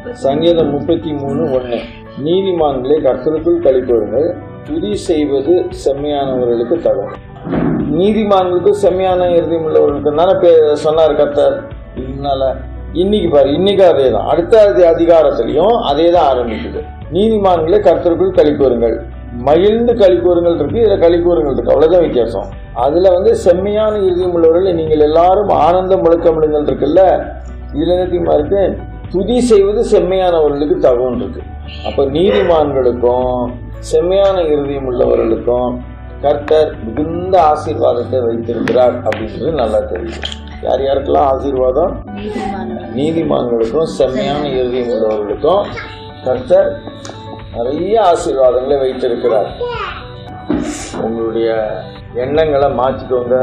சங்கீதம் முப்பத்தி மூணு ஒன்று நீதிமான்களை கர்த்தருக்குள் கழிப்பவர்கள் துதி செய்வது செம்மையானவர்களுக்கு தகும் நீதிமான்களுக்கு செம்மையான இறுதியம் உள்ளவர்களுக்கு தானே பே சொன்னார் கர்த்தர் இதனால இன்னைக்கு பாரு இன்னைக்கு அதே தான் அடுத்த அதி- அதிகாரத்திலையும் அதே தான் ஆரம்பிக்குது நீதிமான்களை கர்த்தருக்குள் கழிப்பவர்கள் மகிழ்ந்து கழிப்பவர்கள் இருக்கு இதுல கழிப்பவர்கள் இருக்கு அவ்வளவுதான் வித்தியாசம் அதுல வந்து செம்மையான இறுதியம் உள்ளவர்களை நீங்கள் எல்லாரும் ஆனந்தம் முழக்கமிடுங்கள் இருக்குல்ல இதுல என்ன தெரியுமா இருக்கு துதி செய்வது செம்மையானவர்களுக்கு தகுவன் இருக்கு அப்ப நீதிமான்களுக்கும் செம்மையான இருதயம் உள்ளவர்களுக்கும் கர்த்தர் மிகுந்த ஆசீர்வாதத்தை வைத்திருக்கிறார் அப்படின்றது நல்லா தெரியுது யார் யாருக்கெல்லாம் ஆசீர்வாதம் நீதிமான்களுக்கும் செம்மையான இருதயம் உள்ளவர்களுக்கும் கர்த்தர் நிறைய ஆசீர்வாதங்களை வைத்திருக்கிறார் உங்களுடைய எண்ணங்களை மாற்றிக்கோங்க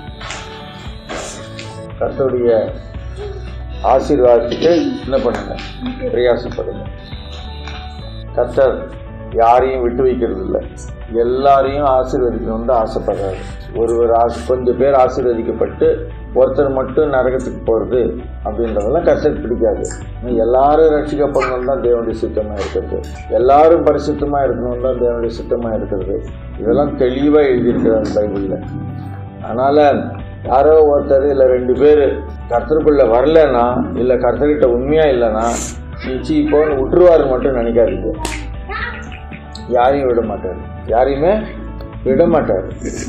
கர்த்தருடைய ஆசீர்வாதத்துக்கு என்ன பண்ணுங்க பிரயாசப்படுங்க கர்த்தர் யாரையும் விட்டு வைக்கிறது இல்லை எல்லாரையும் ஆசீர்வதிக்கணும்னு தான் ஆசைப்படுறாரு ஒருவர் ஆசை கொஞ்சம் பேர் ஆசீர்வதிக்கப்பட்டு ஒருத்தர் மட்டும் நரகத்துக்கு போகிறது அப்படின்றதெல்லாம் கர்த்தருக்கு பிடிக்காது ஆனா எல்லாரும் ரட்சிக்கப்படணும் தான் தேவனுடைய சித்தமாக இருக்கிறது எல்லாரும் பரிசுத்தமாக இருக்கணும் தான் தேவனுடைய சித்தமாக இருக்கிறது இதெல்லாம் தெளிவாக எழுதியிருக்கிறார் பைபிளில் அதனால் யாரோ ஒருத்தர் இல்லை ரெண்டு பேர் கர்த்தருக்குள்ளே வரலன்னா இல்லை கர்த்தர்கிட்ட உண்மையாக இல்லைன்னா நீச்சி இப்போன்னு விட்டுருவாரு மட்டும் நினைக்காதீங்க யாரையும் விட மாட்டார் யாரையுமே விட மாட்டார்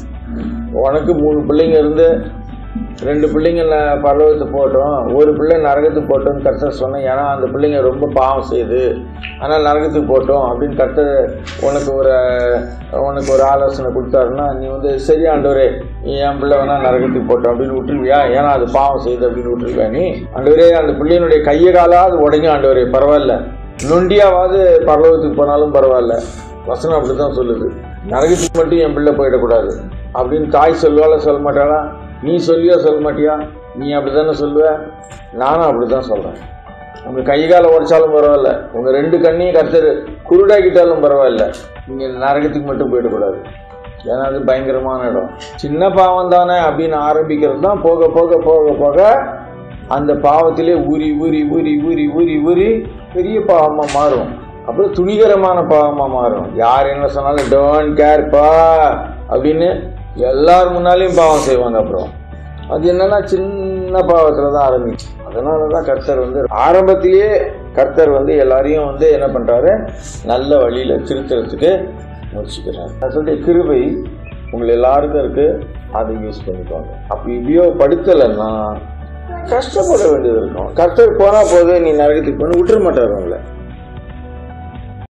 உனக்கு மூணு பிள்ளைங்க இருந்து ரெண்டு பிள்ளைங்க ந- பரலோகத்து போட்டோம் ஒரு பிள்ளை நரகத்துக்கு போட்டோம்னு கர்த்தர் சொன்னேன் ஏன்னா அந்த பிள்ளைங்க ரொம்ப பாவம் செய்யுது ஆனால் நரகத்துக்கு போட்டோம் அப்படின்னு கர்த்தர் உனக்கு ஒரு உனக்கு ஒரு ஆலோசனை கொடுத்தாருன்னா நீ வந்து சரி ஆண்டவரே நீ என் பிள்ளை வேணா நரகத்துக்கு போட்டோம் அப்படின்னு விட்டுருவியா ஏன்னா அது பாவம் செய்யுது அப்படின்னு விட்டுருவியா நீ ஆண்டவரே அந்த பிள்ளையினுடைய கையை காலாவது உடஞ்சி ஆண்டவரே பரவாயில்ல நொண்டியாவது பரலோகத்துக்கு போனாலும் பரவாயில்ல வசனம் அப்படி தான் சொல்லுது நரகத்துக்கு மட்டும் என் பிள்ளை போயிடக்கூடாது அப்படின்னு தாய் சொல்லுவாள சொல்ல மாட்டாளா நீ சொல்லியா சொல்ல மாட்டியா நீ அப்படி தானே சொல்லுவ நானும் அப்படி தான் சொல்கிறேன் உங்கள் கை காலை உடைச்சாலும் பரவாயில்ல உங்கள் ரெண்டு கண்ணையும் கருத்தர் குருடாக்கிட்டாலும் பரவாயில்ல நீங்கள் நரகத்துக்கு மட்டும் போயிடக்கூடாது ஏன்னா அது பயங்கரமான இடம் சின்ன பாவம் தானே அப்படின்னு ஆரம்பிக்கிறது தான் போக போக போக போக அந்த பாவத்திலே ஊறி ஊறி ஊறி ஊறி ஊறி ஊறி பெரிய பாவமாக மாறும் அப்புறம் துணிகரமான பாவமாக மாறும் யார் என்ன சொன்னாலும் டோன்ட் கேர்ப்பா அப்படின்னு எல்லார் முன்னாலேயும் பாவம் செய்வாங்க அப்புறம் அது என்னன்னா சின்ன பாவத்தில் தான் ஆரம்பிக்கும் அதனால தான் கர்த்தர் வந்து ஆரம்பத்திலேயே கர்த்தர் வந்து எல்லாரையும் வந்து என்ன பண்ணுறாரு நல்ல வழியில் திருத்துறதுக்கு முயற்சிக்கிறார் கர்த்தருடைய கிருபை உங்களை எல்லாருக்கும் இருக்கு அதை யூஸ் பண்ணிக்கோங்க அப்படி உபயோகப்படுத்தலைன்னா கஷ்டப்பட வேண்டியது இருக்கும் கர்த்தர் போனா போது நீ நரகத்துக்கு போன விட்டுற மாட்டார் உங்களை